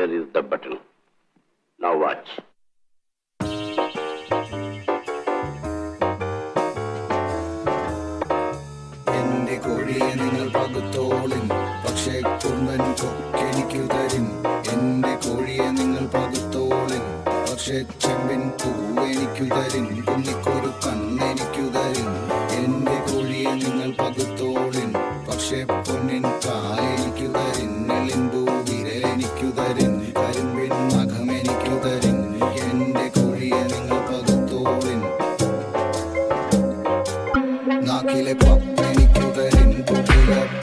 Here is the button. Now watch. എന്റെ കോഴിയെ നിങ്ങൾ പകുത്തോളിൻ പക്ഷേ കുമ്പൻ കൊക്കെനിക്കു തരും എന്റെ കോഴിയെ നിങ്ങൾ പകുത്തോളിൻ പക്ഷേ ചെമ്പിൻ പൂവെനിക്കു തരും കുന്നിക്കൊരു കണ്ണെനിക്കു തരും എന്റെ കോഴിയെ നിങ്ങൾ പകുത്തോളിൻ പക്ഷേ പൊന്നിൻ കാലെനിക്കു തരും നെളിമ്പൂ വിരലെനിക്കു തരും കരിമ്പിൻ നഖമെനിക്കു തരും എന്റെ കോഴിയെ നിങ്ങൾ പകുത്തോളിൻ നാക്കിലെ പപ്പെനിക്കു തരും കുട്ടിക